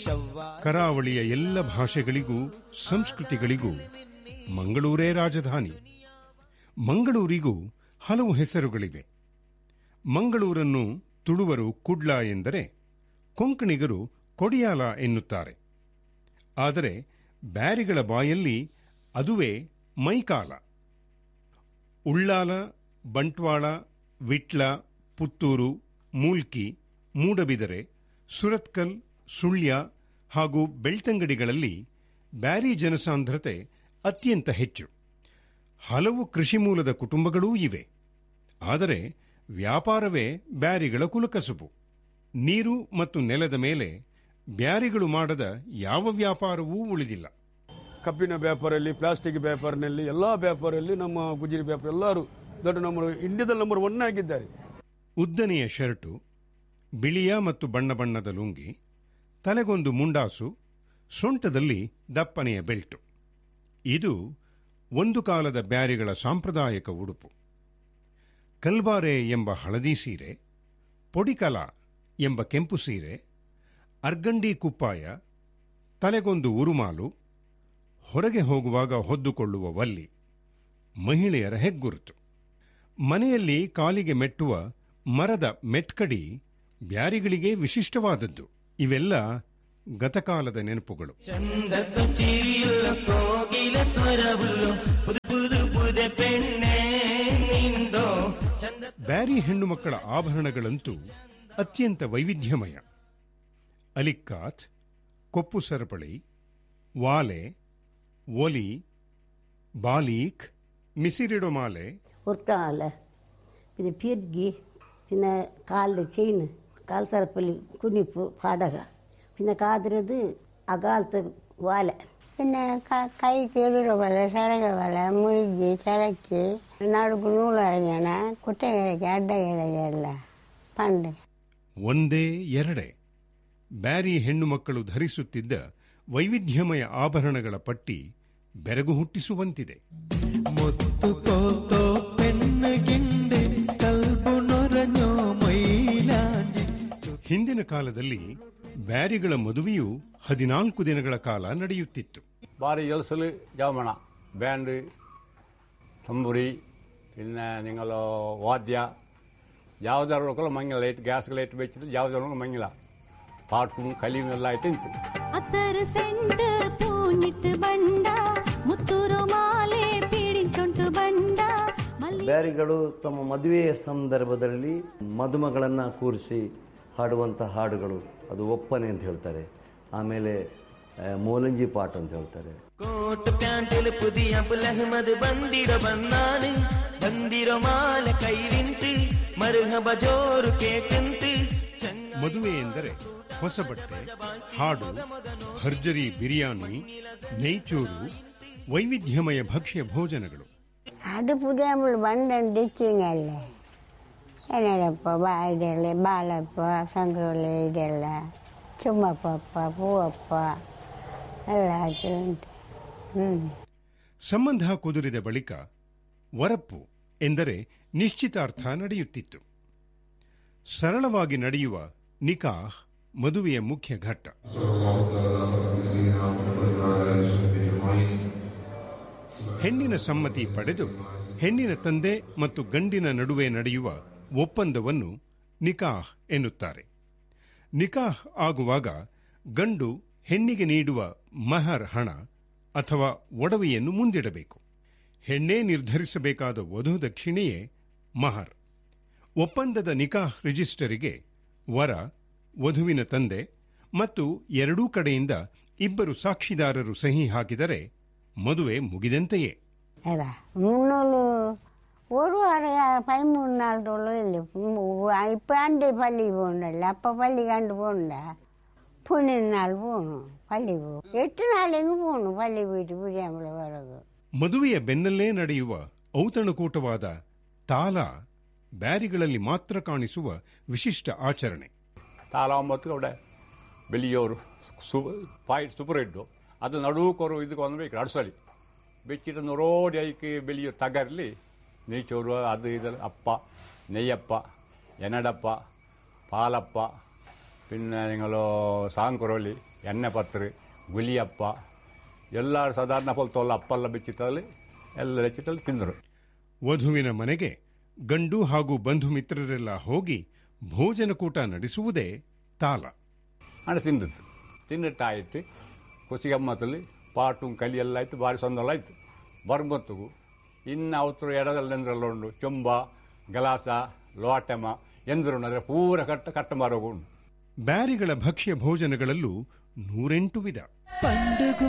ಕರಾವಳಿಯ ಎಲ್ಲ ಭಾಷೆಗಳಿಗೂ ಸಂಸ್ಕೃತಿಗಳಿಗೂ ಮಂಗಳೂರೇ ರಾಜಧಾನಿ ಮಂಗಳೂರಿಗೂ ಹಲವು ಹೆಸರುಗಳಿವೆ ಮಂಗಳೂರನ್ನು ತುಳುವರು ಕುಡ್ಲ ಎಂದರೆ ಕೊಂಕಣಿಗರು ಕೊಡಿಯಾಲ ಎನ್ನುತ್ತಾರೆ ಆದರೆ ಬ್ಯಾರಿಗಳ ಬಾಯಲ್ಲಿ ಅದುವೇ ಮೈಕಾಲ ಉಳ್ಳಾಲ ಬಂಟ್ವಾಳ ವಿಟ್ಲ ಪುತ್ತೂರು ಮೂಲ್ಕಿ ಮೂಡಬಿದರೆ ಸುರತ್ಕಲ್ ಸುಳ್ಯ ಹಾಗೂ ಬೆಳ್ತಂಗಡಿಗಳಲ್ಲಿ ಬ್ಯಾರಿ ಜನಸಾಂದ್ರತೆ ಅತ್ಯಂತ ಹೆಚ್ಚು ಹಲವು ಕೃಷಿ ಮೂಲದ ಕುಟುಂಬಗಳೂ ಇವೆ ಆದರೆ ವ್ಯಾಪಾರವೇ ಬ್ಯಾರಿಗಳ ಕುಲಕಸುಬು ನೀರು ಮತ್ತು ನೆಲದ ಮೇಲೆ ಬ್ಯಾರಿಗಳು ಮಾಡದ ಯಾವ ವ್ಯಾಪಾರವೂ ಉಳಿದಿಲ್ಲ ಕಬ್ಬಿನ ವ್ಯಾಪಾರಲ್ಲಿ ಪ್ಲಾಸ್ಟಿಕ್ ವ್ಯಾಪಾರನಲ್ಲಿ ಎಲ್ಲ ವ್ಯಾಪಾರಲ್ಲಿ ನಮ್ಮ ಗುಜರಿ ವ್ಯಾಪಾರ ಎಲ್ಲರೂ ದೊಡ್ಡ ನಂಬರ್ ಇಂಡಿಯಾದಲ್ಲಿ ನಂಬರ್ ಒನ್ ಆಗಿದ್ದಾರೆ ಉದ್ದನೆಯ ಶರ್ಟು ಬಿಳಿಯ ಮತ್ತು ಬಣ್ಣ ಬಣ್ಣದ ಲುಂಗಿ ತಲೆಗೊಂದು ಮುಂಡಾಸು ಸೊಂಟದಲ್ಲಿ ದಪ್ಪನೆಯ ಬೆಲ್ಟು ಇದು ಒಂದು ಕಾಲದ ಬ್ಯಾರಿಗಳ ಸಾಂಪ್ರದಾಯಿಕ ಉಡುಪು ಕಲ್ಬಾರೆ ಎಂಬ ಹಳದಿ ಸೀರೆ ಪೊಡಿಕಲ ಎಂಬ ಕೆಂಪು ಸೀರೆ ಅರ್ಗಂಡಿ ಕುಪ್ಪಾಯ ತಲೆಗೊಂದು ಉರುಮಾಲು ಹೊರಗೆ ಹೋಗುವಾಗ ಹೊದ್ದುಕೊಳ್ಳುವ ವಲ್ಲಿ ಮಹಿಳೆಯರ ಹೆಗ್ಗುರುತು ಮನೆಯಲ್ಲಿ ಕಾಲಿಗೆ ಮೆಟ್ಟುವ ಮರದ ಮೆಟ್ಕಡಿ ಬ್ಯಾರಿಗಳಿಗೆ ವಿಶಿಷ್ಟವಾದದ್ದು ಇವೆಲ್ಲ ಗತಕಾಲದ ನೆನಪುಗಳು ചന്തത്തു ചിരിയുള്ള കോകില സ്വരവുള്ളു പുതു പുതു പുത പെണ്ണെ നിന്തോ ചന്ത ಬ್ಯಾರಿ ಹೆಣ್ಣು ಮಕ್ಕಳ ಆಭರಣಗಳಂತೂ ಅತ್ಯಂತ ವೈವಿಧ್ಯಮಯ ಅಲಿಕ್ಕಾತ್ ಕೊಪ್ಪು ಸರಪಳಿ ವಾಲೆ ಒಲಿ ಬಾಲೀಕ್ ಮಿಸಿರಿಡೊಮಾಲೆ ഉരുട്ടാല പിന്നെ പിരുകി പിന്നെ കാലിൽ ചെയിൻ കാൽ സരപ്പല്ലി കുനിപ്പ് പടക പിന്നെ കാതിരത് അകാലത്ത് വാല പിന്നെ ക- കൈക്ക് എഴുത പോലെ ചിറക പോലെ മുഴുകി ചിറക്കി നടുക്ക് നൂലറിയണ കുട്ടകിഴക്ക് അഡ്ഡകിഴക്കല്ല പണ്ട് ಒಂದೇ ಎರಡೇ ಬ್ಯಾರಿ ಹೆಣ್ಣು ಮಕ್ಕಳು ಧರಿಸುತ್ತಿದ್ದ ವೈವಿಧ್ಯಮಯ ಆಭರಣಗಳ ಪಟ್ಟಿ ಬೆರಗು ಹುಟ್ಟಿಸುವಂತಿದೆ മുത്തു പോത്തോ പെണ്ണുകിണ്ട് കൽബു നൊരഞ്ഞോ മൈലാഞ്ചി ಹಿಂದಿನ ಕಾಲದಲ್ಲಿ ಬ್ಯಾರಿಗಳ ಮದುವೆಯು ಹದಿನಾಲ್ಕು ದಿನಗಳ ಕಾಲ ನಡೆಯುತ್ತಿತ್ತು ഭാരി ജൽസൽ ജാമണ ബാൻഡ് ತಂಬುರಿ പിന്നെ നിങ്ങൾ ವಾದ್ಯ ಯಾವುದಾದ್ರು ಮಂಗಿಲ ಲೈಟ್ ಗ್ಯಾಸ್ ಲೈಟ್ ಬೆಚ್ಚಿದ್ರೆ ಯಾವುದಾದ್ರು ಮಂಗಿಲ ಪಾಟು ಕಲಿಯು ಎಲ್ಲ ಆಯ್ತು ನಿಂತು ಅತ್ತರ ಸೆಂಟ್ ಪೂನಿಟ್ಟು ಬಂಡ ಮುತ್ತೂರು ಮಾಲೆ ಪೀಡಿಂಚೊಂಟು ಬಂಡ ಮಲ್ಲಿ ಬ್ಯಾರಿಗಳು ತಮ್ಮ ಮದುವೆಯ ಸಂದರ್ಭದಲ್ಲಿ ಮದುಮಗಳನ್ನು ಕೂರಿಸಿ ಹಾಡುವಂಥ ಹಾಡುಗಳು ಅದು ಒಪ್ಪನೆ ಅಂತ ಹೇಳ್ತಾರೆ ಆಮೇಲೆ ಆ, ಮೋಲಂಜಿ ಪಾಠ ಅಂತ ಹೇಳ್ತಾರೆ കോട്ട് പ്യാണ്ടിൽ പുതിയ പുലഹ്മദ് ബന്ദിട ബന്നാണ് ബന്ദിരോ മാല കൈവിಂತು ಮರುಹಬ ಜೋರು ಕೇಟಂತು ಚಂಗ ಮದುವೆ ಎಂದರೆ ಹೊಸ ಬಟ್ಟೆ ಹಾಡು ಭರ್ಜರಿ ಬಿರಿಯಾನಿ ನೈಚೂರು ವೈವಿಧ್ಯಮಯ ಭಕ್ಷ್ಯ ಭೋಜನಗಳು അത് പുതിയ നമ്മൾ പണ്ടുണ്ടിച്ചിങ്ങല്ലേ എന്നടപ്പ ಇದೆಲ್ಲ ಬಾಲಪ್ಪ ಸಂಕ್ರೋಲೆ ಇದೆಲ್ಲ ಚುಮ್ಮಪ್ಪಪ್ಪ ಪೂವಪ್ಪ ಎಲ್ಲ ಹಾಕಿ ಉಂಟು ಹ್ಞೂ ಸಂಬಂಧ ಕುದುರಿದ ಬಳಿಕ ವರಪ್ಪು ಎಂದರೆ ನಿಶ್ಚಿತಾರ್ಥ ನಡೆಯುತ್ತಿತ್ತು ಸರಳವಾಗಿ ನಡೆಯುವ ನಿಕಾಹ್ ಮದುವೆಯ ಮುಖ್ಯ ಘಟ್ಟ ಹೆಣ್ಣಿನ ಸಮ್ಮತಿ ಪಡೆದು ಹೆಣ್ಣಿನ ತಂದೆ ಮತ್ತು ಗಂಡಿನ ನಡುವೆ ನಡೆಯುವ ಒಪ್ಪಂದವನ್ನು ನಿಕಾಹ್ ಎನ್ನುತ್ತಾರೆ ನಿಕಾಹ್ ಆಗುವಾಗ ಗಂಡು ಹೆಣ್ಣಿಗೆ ನೀಡುವ ಮಹರ್ ಹಣ ಅಥವಾ ಒಡವೆಯನ್ನು ಮುಂದಿಡಬೇಕು ಹೆಣ್ಣೇ ನಿರ್ಧರಿಸಬೇಕಾದ ವಧು ದಕ್ಷಿಣೆಯೇ ಮಹರ್ ಒಪ್ಪಂದದ ನಿಕಾಹ್ ರಿಜಿಸ್ಟರಿಗೆ ವರ ವಧುವಿನ ತಂದೆ ಮತ್ತು ಎರಡೂ ಕಡೆಯಿಂದ ಇಬ್ಬರು ಸಾಕ್ಷಿದಾರರು ಸಹಿ ಹಾಕಿದರೆ ಮದುವೆ ಮುಗಿದಂತೆಯೇ അതാ മുന്നൂറ് ഒരു വാരം പതിമൂന്ന് നാളത്തോളം ഇല്ലേ ഇപ്പം എൻ്റെ പള്ളി പോകണ്ടല്ലോ അപ്പം പള്ളി കണ്ടു പോകണ്ട പുണ്യം നാൾ പോകണം പള്ളി പോകും എട്ട് നാളെങ്കിൽ പോകണം പള്ളി പോയിട്ട് പുതിയാമ്പള വിറക് ಮದುವೆಯ ಬೆನ್ನಲ್ಲೇ ನಡೆಯುವ ಔತಣಕೂಟವಾದ ತಾಲ ಬ್ಯಾರಿಗಳಲ್ಲಿ ಮಾತ್ರ ಕಾಣಿಸುವ ವಿಶಿಷ್ಟ ಆಚರಣೆ ತಾಲಾಂಬತ್ತು അവിടെ വലിയൊരു പായി സൂപ്പർ ഇട്ടു അത് നടുക്കൊരു ഇത് കൊണ്ടുപോയി അടസലി വെച്ചിട്ട് നൊറോടി അയക്ക് വലിയ തകരല് നെയ്ച്ചോറ് അത് ഇത് അപ്പ നെയ്യപ്പ എനടപ്പ പാലപ്പ പിന്നെ നിങ്ങൾ സാങ്കുറോലി ಎಣ್ಣೆ ಪತ್ರೆ ಗುಲಿಯಪ್ಪ ಎಲ್ಲರೂ ಸಾಧಾರಣ ಪಲ್ ತೊಲ್ಲ ಅಪ್ಪಲ್ಲ ಬೆಚ್ಚಿತ್ತಲ್ಲಿ ಎಲ್ಲ ಬೆಚ್ಚಿತ್ತಲ್ಲಿ ತಿಂದರು ವಧುವಿನ ಮನೆಗೆ ಗಂಡು ಹಾಗೂ ಬಂಧು ಮಿತ್ರರೆಲ್ಲ ಹೋಗಿ ಭೋಜನಕೂಟ ನಡೆಸುವುದೇ ತಾಲ ಹಣ ತಿಂದದ್ದು ತಿನ್ನಿಟ್ಟಾಯಿತು ಕುಸಿಗಮ್ಮತ್ತಲ್ಲಿ ಪಾಟು ಕಲಿ ಎಲ್ಲ ಆಯ್ತು ಭಾರಿ ಸಂದಲ ಆಯ್ತು ಬರ್ಮತ್ತುಗು ಇನ್ನು ಅವತ್ರು ಎಡದಲ್ಲಿ ಎಂದ್ರೆಲ್ಲ ಉಂಡು ಚೊಂಬ ಗಲಾಸ ಲೋಟಮ ಎಂದ್ರು ಅಂದರೆ ಪೂರ ಕಟ್ಟ ಕಟ್ಟ ಮಾರೋಗು ಉಂಡು ಬ್ಯಾರಿಗಳ ಭಕ್ಷ್ಯ ಭೋಜನಗಳಲ್ಲೂ ನೂರೆಂಟು ವಿಧ పండుగ